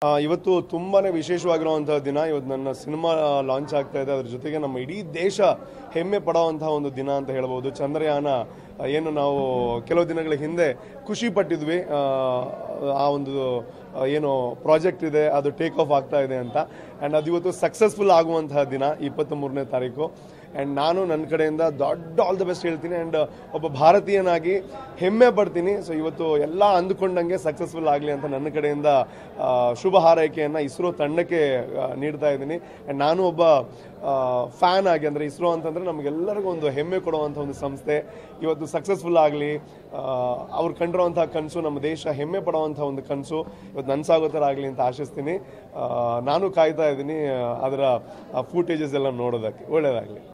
ಆ, ಇವತ್ತು ತುಂಬಾನೇ ವಿಶೇಷವಾಗಿರುವಂತಹ ದಿನ ಇವತ್ತು ನನ್ನ ಸಿನಿಮಾ ಲಾಂಚ್ ಆಗ್ತಾ ಇದೆ ಅದ್ರ ಜೊತೆಗೆ ನಮ್ಮ ಇಡೀ ದೇಶ ಹೆಮ್ಮೆ ಪಡುವಂತಹ ಒಂದು ದಿನ ಅಂತ ಹೇಳ್ಬೋದು ಚಂದ್ರಯಾನ ಆ, ಏನು ನಾವು ಕೆಲವು ದಿನಗಳ ಹಿಂದೆ ಖುಷಿ ಪಟ್ಟಿದ್ವಿ ಆ, ಆ ಒಂದು ಆ, ಏನು ಪ್ರಾಜೆಕ್ಟ್ ಇದೆ ಅದು ಟೇಕ್ ಆಫ್ ಆಗ್ತಾ ಇದೆ ಅಂತ ಆ್ಯಂಡ್ ಅದು ಇವತ್ತು ಸಕ್ಸಸ್ಫುಲ್ ಆಗುವಂತಹ ದಿನ ಇಪ್ಪತ್ತ್ ಮೂರನೇ ತಾರೀಕು ಆ್ಯಂಡ್ ನಾನು ನನ್ನ ಕಡೆಯಿಂದ ದೊಡ್ಡ ಆಲ್ ದ ಬೆಸ್ಟ್ ಹೇಳ್ತೀನಿ ಆ್ಯಂಡ್ ಒಬ್ಬ ಭಾರತೀಯನಾಗಿ ಹೆಮ್ಮೆ ಪಡ್ತೀನಿ ಸೊ ಇವತ್ತು ಎಲ್ಲ ಅಂದುಕೊಂಡಂಗೆ ಸಕ್ಸಸ್ಫುಲ್ ಆಗಲಿ ಅಂತ ನನ್ನ ಕಡೆಯಿಂದ ಆ, ಶುಭ ಹಾರೈಕೆಯನ್ನು ಇಸ್ರೋ ತಂಡಕ್ಕೆ ಆ, ನೀಡ್ತಾ ಇದ್ದೀನಿ ಆ್ಯಂಡ್ ನಾನು ಒಬ್ಬ ಫ್ಯಾನ್ ಆಗಿ ಅಂದರೆ ಇಸ್ರೋ ಅಂತಂದರೆ ನಮಗೆಲ್ಲರಿಗೂ ಒಂದು ಹೆಮ್ಮೆ ಕೊಡುವಂಥ ಒಂದು ಸಂಸ್ಥೆ ಇವತ್ತು ಸಕ್ಸಸ್ಫುಲ್ ಆಗಲಿ ಅವ್ರು ಕಂಡಿರುವಂಥ ಕನಸು ನಮ್ಮ ದೇಶ ಹೆಮ್ಮೆ ಪಡುವಂಥ ಒಂದು ಕನಸು ಇವತ್ತು ನನ್ಸಾಗೋ ಥರ ಆಗಲಿ ಅಂತ ಆಶಿಸ್ತೀನಿ ಆ, ನಾನು ಕಾಯ್ತಾ ಇದ್ದೀನಿ ಅದರ ಫೂಟೇಜಸ್ ಎಲ್ಲ ನೋಡೋದಕ್ಕೆ ಒಳ್ಳೆಯದಾಗಲಿ